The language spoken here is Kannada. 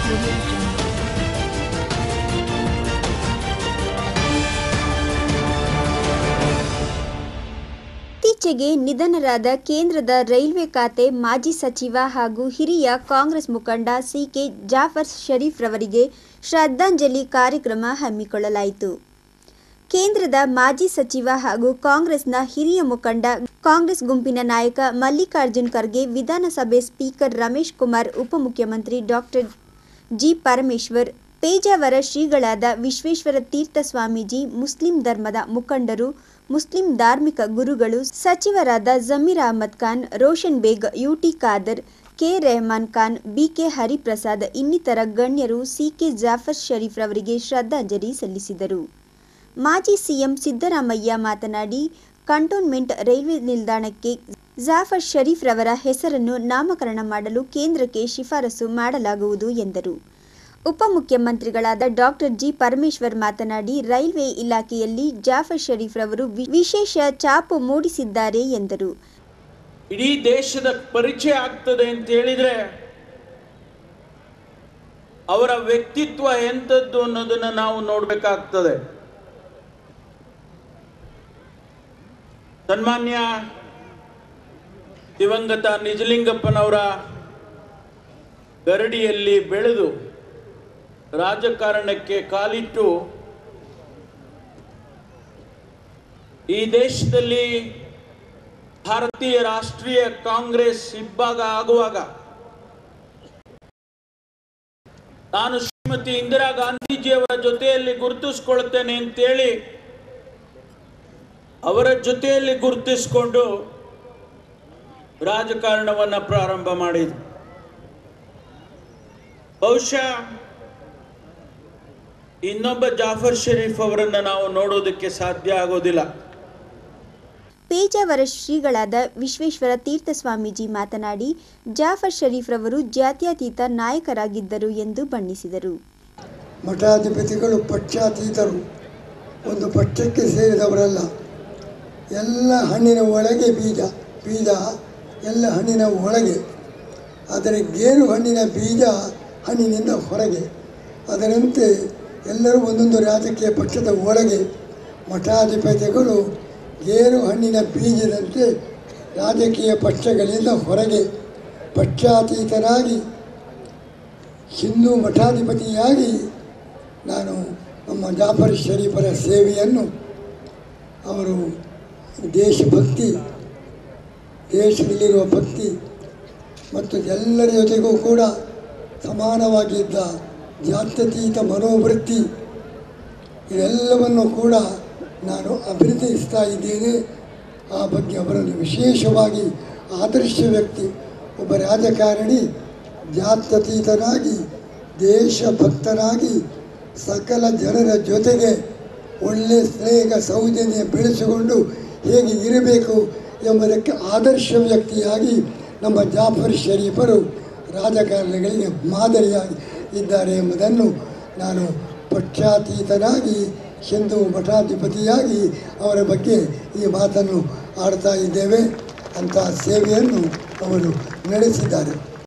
audio jungle. ಇತ್ತೀಚೆಗೆ ನಿಧನರಾದ ಕೇಂದ್ರದ ರೈಲ್ವೆ ಖಾತೆ ಮಾಜಿ ಸಚಿವ ಹಾಗೂ ಹಿರಿಯ ಕಾಂಗ್ರೆಸ್ ಮುಖಂಡ ಸಿಕೆ ಜಾಫರ್ ಶರೀಫ್ ರವರಿಗೆ ಶ್ರದ್ಧಾಂಜಲಿ ಕಾರ್ಯಕ್ರಮ ಹಮ್ಮಿಕೊಳ್ಳಲಾಯಿತು ಕೇಂದ್ರದ ಮಾಜಿ ಸಚಿವ ಹಾಗೂ ಕಾಂಗ್ರೆಸ್ನ ಹಿರಿಯ ಮುಖಂಡ ಕಾಂಗ್ರೆಸ್ ಗುಂಪಿನ ನಾಯಕ ಮಲ್ಲಿಕಾರ್ಜುನ್ ಖರ್ಗೆ ವಿಧಾನಸಭೆ ಸ್ಪೀಕರ್ ರಮೇಶ್ ಕುಮಾರ್ ಉಪಮುಖ್ಯಮಂತ್ರಿ ಡಾಕ್ಟರ್ ಜಿ ಪರಮೇಶ್ವರ್ ಪೇಜಾವರ ಶ್ರೀಗಳಾದ ವಿಶ್ವೇಶ್ವರ ತೀರ್ಥ ಸ್ವಾಮೀಜಿ ಮುಸ್ಲಿಂ ಧರ್ಮದ ಮುಖಂಡರು ಮುಸ್ಲಿಂ ಧಾರ್ಮಿಕ ಗುರುಗಳು ಸಚಿವರಾದ Zameer Ahmed Khan Roshan Baig UT Khader K Rehman Khan BK Hariprasad ಇನ್ನಿತರ ಗಣ್ಯರು ಸಿಕೆ ಜಾಫರ್ ಶರೀಫ್ ರವರಿಗೆ ಶ್ರದ್ಧಾಂಜಲಿ ಸಲ್ಲಿಸಿದರು ಮಾಜಿ ಸಿಎಂ ಸಿದ್ದರಾಮಯ್ಯ ಮಾತನಾಡಿ ಕಂಟೋನ್ಮೆಂಟ್ ರೈಲ್ವೆ ನಿಲ್ದಾಣಕ್ಕೆ ಜಾಫರ್ ಶರೀಫ್ ರವರ ಹೆಸರನ್ನು ನಾಮಕರಣ ಮಾಡಲು ಕೇಂದ್ರಕ್ಕೆ ಶಿಫಾರಸು ಮಾಡಲಾಗುವುದು ಎಂದರು ಉಪಮುಖ್ಯಮಂತ್ರಿಗಳಾದ ಡಾಕ್ಟರ್ ಜಿ ಪರಮೇಶ್ವರ್ ಮಾತನಾಡಿ ರೈಲ್ವೆ ಇಲಾಖೆಯಲ್ಲಿ ಜಾಫರ್ ಶರೀಫ್ ರವರು ವಿ- ವಿಶೇಷ ಛಾಪು ಮೂಡಿಸಿದ್ದಾರೆ ಎಂದರು ಇಡೀ ದೇಶದ ಪರಿಚಯ ಆಗ್ತದೆ ಅಂತ ಹೇಳಿದ್ರೆ ಅವರ ವ್ಯಕ್ತಿತ್ವ ಎಂಥದ್ದು ಅನ್ನೋದನ್ನ ನಾವು ನೋಡಬೇಕಾಗ್ತದೆ ಸನ್ಮಾನ್ಯ ದಿವಂಗತ ನಿಜಲಿಂಗಪ್ಪನವರ ಗರಡಿಯಲ್ಲಿ ಬೆಳೆದು ರಾಜಕಾರಣಕ್ಕೆ ಕಾಲಿಟ್ಟು ಈ ದೇಶದಲ್ಲಿ ಭಾರತೀಯ ರಾಷ್ಟ್ರೀಯ ಕಾಂಗ್ರೆಸ್ ಇಬ್ಬಾಗ ಆಗುವಾಗ ನಾನು ಶ್ರೀಮತಿ ಇಂದಿರಾ ಗಾಂಧೀಜಿಯವರ ಜೊತೆಯಲ್ಲಿ ಗುರುತಿಸ್ಕೊಳ್ತೇನೆ ಅಂತೇಳಿ ಅವರ ಜೊತೆಯಲ್ಲಿ ಗುರುತಿಸಿಕೊಂಡು ರಾಜಕಾರಣವನ್ನ ಪ್ರಾರಂಭ ಮಾಡಿದ್ರು ಬಹುಶಃ ಇನ್ನೊಬ್ಬ ಜಾಫರ್ ಶರೀಫ್ ಅವರನ್ನ ನಾವು ನೋಡೋದಕ್ಕೆ ಸಾಧ್ಯ ಆಗೋದಿಲ್ಲ ಪೇಜಾವರ ಶ್ರೀಗಳಾದ ವಿಶ್ವೇಶ್ವರ ತೀರ್ಥ ಸ್ವಾಮೀಜಿ ಮಾತನಾಡಿ ಜಾಫರ್ ಶರೀಫ್ ರವರು ಜಾತ್ಯತೀತ ನಾಯಕರಾಗಿದ್ದರು ಎಂದು ಬಣ್ಣಿಸಿದರು ಮಠಾಧಿಪತಿಗಳು ಪಕ್ಷಾತೀತರು ಒಂದು ಪಕ್ಷಕ್ಕೆ ಸೇರಿದವರಲ್ಲ ಎಲ್ಲ ಹಣ್ಣಿನ ಒಳಗೆ ಬೀಜ ಬೀಜ ಎಲ್ಲ ಹಣ್ಣಿನ ಒಳಗೆ ಆದರೆ ಗೇರು ಹಣ್ಣಿನ ಬೀಜ ಹಣ್ಣಿನಿಂದ ಹೊರಗೆ ಅದರಂತೆ ಎಲ್ಲರೂ ಒಂದೊಂದು ರಾಜಕೀಯ ಪಕ್ಷದ ಒಳಗೆ ಮಠಾಧಿಪತಿಗಳು ಗೇರು ಹಣ್ಣಿನ ಬೀಜದಂತೆ ರಾಜಕೀಯ ಪಕ್ಷಗಳಿಂದ ಹೊರಗೆ ಪಕ್ಷಾತೀತರಾಗಿ ಹಿಂದೂ ಮಠಾಧಿಪತಿಯಾಗಿ ನಾನು ನಮ್ಮ ಜಾಫರ್ ಶರೀಫರ ಸೇವೆಯನ್ನು ಅವರು ದೇಶಭಕ್ತಿ ದೇಶದಲ್ಲಿರುವ ಭಕ್ತಿ ಮತ್ತು ಎಲ್ಲರ ಜೊತೆಗೂ ಕೂಡ ಸಮಾನವಾಗಿದ್ದ ಜಾತ್ಯತೀತ ಮನೋವೃತ್ತಿ ಇದೆಲ್ಲವನ್ನು ಕೂಡ ನಾನು ಅಭಿನಂದಿಸ್ತಾ ಇದ್ದೇನೆ ಆ ಬಗ್ಗೆ ಅವರನ್ನು ವಿಶೇಷವಾಗಿ ಆದರ್ಶ ವ್ಯಕ್ತಿ ಒಬ್ಬ ರಾಜಕಾರಣಿ ಜಾತ್ಯತೀತನಾಗಿ ದೇಶಭಕ್ತನಾಗಿ ಸಕಲ ಜನರ ಜೊತೆಗೆ ಒಳ್ಳೆಯ ಸ್ನೇಹ ಸೌಜನ್ಯ ಬೆಳೆಸಿಕೊಂಡು ಹೇಗೆ ಇರಬೇಕು ಎಂಬುದಕ್ಕೆ ಆದರ್ಶ ವ್ಯಕ್ತಿಯಾಗಿ ನಮ್ಮ ಜಾಫರ್ ಶರೀಫರು ರಾಜಕಾರಣಿಗಳಿಗೆ ಮಾದರಿಯಾಗಿ ಇದ್ದಾರೆ ಎಂಬುದನ್ನು ನಾನು ಪಕ್ಷಾತೀತನಾಗಿ ಹಿಂದೂ ಮಠಾಧಿಪತಿಯಾಗಿ ಅವರ ಬಗ್ಗೆ ಈ ಮಾತನ್ನು ಆಡ್ತಾ ಇದ್ದೇವೆ ಅಂತಹ ಸೇವೆಯನ್ನು ಅವರು ನಡೆಸಿದ್ದಾರೆ